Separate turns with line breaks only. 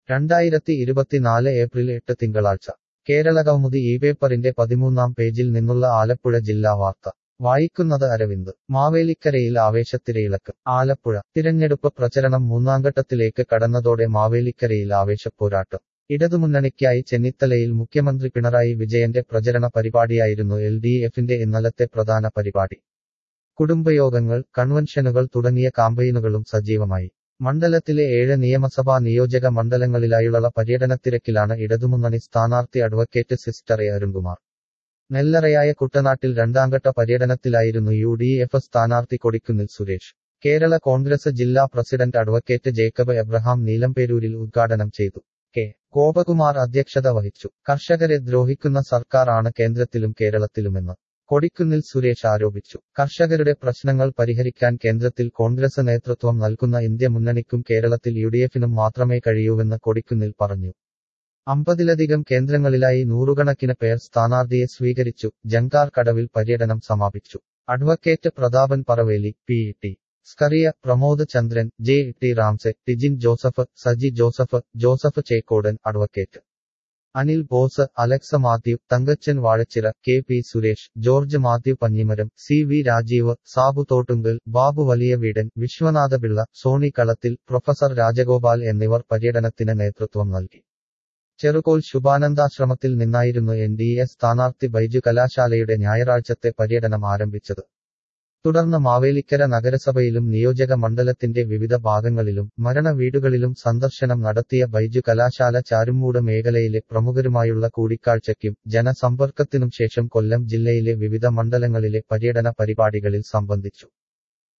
രണ്ടായിരത്തി ഇരുപത്തിനാല് ഏപ്രിൽ എട്ട് തിങ്കളാഴ്ച കേരളകൗമുദി ഈ പേപ്പറിന്റെ പതിമൂന്നാം പേജിൽ നിന്നുള്ള ആലപ്പുഴ ജില്ലാ വാർത്ത വായിക്കുന്നത് അരവിന്ദ് മാവേലിക്കരയിൽ ആവേശത്തിരയിളക്ക് ആലപ്പുഴ തിരഞ്ഞെടുപ്പ് പ്രചരണം മൂന്നാംഘട്ടത്തിലേക്ക് കടന്നതോടെ മാവേലിക്കരയിൽ ആവേശപ്പോരാട്ടം ഇടതുമുന്നണിക്കായി ചെന്നിത്തലയിൽ മുഖ്യമന്ത്രി പിണറായി വിജയന്റെ പ്രചരണ പരിപാടിയായിരുന്നു എൽ ഡി എഫിന്റെ ഇന്നലത്തെ പ്രധാന പരിപാടി കുടുംബയോഗങ്ങൾ കൺവെൻഷനുകൾ തുടങ്ങിയ കാമ്പയിനുകളും സജീവമായി മണ്ഡലത്തിലെ ഏഴ് നിയമസഭാ നിയോജക മണ്ഡലങ്ങളിലായുള്ള പര്യടനത്തിരക്കിലാണ് ഇടതുമുന്നണി സ്ഥാനാർത്ഥി അഡ്വക്കേറ്റ് സിസ്റ്റർ എ അരുൺകുമാർ നെല്ലറയായ കുട്ടനാട്ടിൽ രണ്ടാംഘട്ട പര്യടനത്തിലായിരുന്നു യു ഡി എഫ് സ്ഥാനാർത്ഥി കൊടിക്കുന്നിൽ സുരേഷ് കേരള കോൺഗ്രസ് ജില്ലാ പ്രസിഡന്റ് അഡ്വക്കേറ്റ് ജേക്കബ് എബ്രഹാം നീലംപേരൂരിൽ ഉദ്ഘാടനം ചെയ്തു കെ ഗോപകുമാർ അധ്യക്ഷത വഹിച്ചു കർഷകരെ ദ്രോഹിക്കുന്ന സർക്കാർ ആണ് കേന്ദ്രത്തിലും കേരളത്തിലുമെന്ന് കൊടിക്കുന്നിൽ സുരേഷ് ആരോപിച്ചു കർഷകരുടെ പ്രശ്നങ്ങൾ പരിഹരിക്കാൻ കേന്ദ്രത്തിൽ കോൺഗ്രസ് നേതൃത്വം നൽകുന്ന ഇന്ത്യ മുന്നണിക്കും കേരളത്തിൽ യുഡിഎഫിനും മാത്രമേ കഴിയൂവെന്ന് കൊടിക്കുന്നിൽ പറഞ്ഞു അമ്പതിലധികം കേന്ദ്രങ്ങളിലായി നൂറുകണക്കിന് പേർ സ്ഥാനാർത്ഥിയെ സ്വീകരിച്ചു ജങ്കാർ കടവിൽ പര്യടനം സമാപിച്ചു advocate Prathapan Paraveli P T Scaria Pramod Chandran J T Ramsay Tijin Joseph Saji Joseph Joseph Chekkodan advocate Anil Bose Alex Mathew Thankachan Vazhachira K P Suresh George Mathew Panjimaram C V Rajeev Sabu Thottungal Babu Valiyaveedan Viswanathapillai Sony Kalathil professor Rajagopal എന്നിവർ പര്യടനത്തിന് നേതൃത്വം നൽകി ചെറുകോൽ ശുഭാനന്ദാശ്രമത്തിൽ നിന്നായിരുന്നു എൻ ഡി എ സ്ഥാനാർത്ഥി ബൈജു കലാശാലയുടെ ഞായറാഴ്ചത്തെ പര്യടനം ആരംഭിച്ചത് തുടർന്ന് മാവേലിക്കര നഗരസഭയിലും നിയോജക മണ്ഡലത്തിന്റെ വിവിധ ഭാഗങ്ങളിലും മരണ വീടുകളിലും സന്ദർശനം നടത്തിയ ബൈജു കലാശാല ചാരുമൂട് മേഖലയിലെ പ്രമുഖരുമായുള്ള കൂടിക്കാഴ്ചയ്ക്കും ജനസമ്പർക്കത്തിനും ശേഷം കൊല്ലം ജില്ലയിലെ വിവിധ മണ്ഡലങ്ങളിലെ പര്യടന പരിപാടികളിൽ സംബന്ധിച്ചു